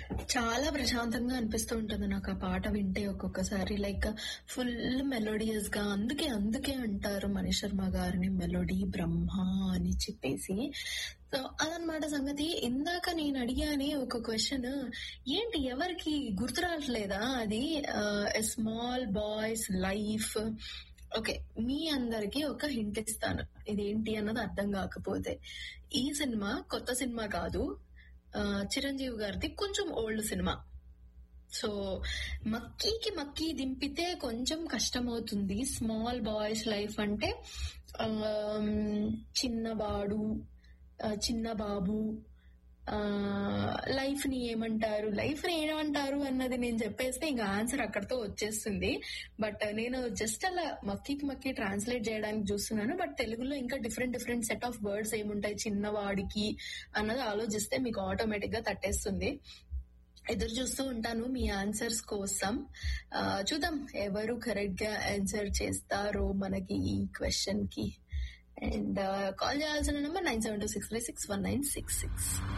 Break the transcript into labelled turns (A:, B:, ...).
A: చాలా ప్రశాంతంగా అనిపిస్తూ ఉంటుంది నాకు ఆ పాట వింటే ఒక్కొక్కసారి లైక్ ఫుల్ మెలోడియస్ గా అందుకే అందుకే అంటారు మనీష్ శర్మ గారిని మెలోడీ బ్రహ్మ అని చెప్పేసి సో అదనమాట సంగతి ఇందాక నేను అడిగానే ఒక క్వశ్చన్ ఏంటి ఎవరికి గుర్తు రావట్లేదా అది స్మాల్ బాయ్స్ లైఫ్ ఓకే మీ అందరికి ఒక హింట్ ఇస్తాను ఇదేంటి అన్నది అర్థం కాకపోతే ఈ సినిమా కొత్త సినిమా కాదు ఆ, చిరంజీవి గారిది కొంచెం ఓల్డ్ సినిమా సో మక్కీకి మక్కీ దింపితే కొంచెం కష్టమవుతుంది స్మాల్ బాయ్స్ లైఫ్ అంటే ఆమ్, చిన్నవాడు ఆ, చిన్న బాబు లైఫ్ ని ఏమంటారు లైఫ్ ని ఏమంటారు అన్నది నేను చెప్పేస్తే ఇంకా ఆన్సర్ అక్కడతో వచ్చేస్తుంది బట్ నేను జస్ట్ అలా మక్కీకి మక్కీ ట్రాన్స్లేట్ చేయడానికి చూస్తున్నాను బట్ తెలుగులో ఇంకా different different set of words ఏముంటాయి చిన్నవాడికి అన్నది ఆలోచిస్తే మీకు ఆటోమేటిక్ గా తట్టేస్తుంది ఎదురు చూస్తూ ఉంటాను మీ ఆన్సర్స్ కోసం ఆ, చూద్దాం ఎవరు కరెక్ట్ గా ఆన్సర్ చేస్తారో మనకి ఈ క్వశ్చన్ కి అండ్ కాల్ చేయాల్సిన number nine seven two six three six one nine six six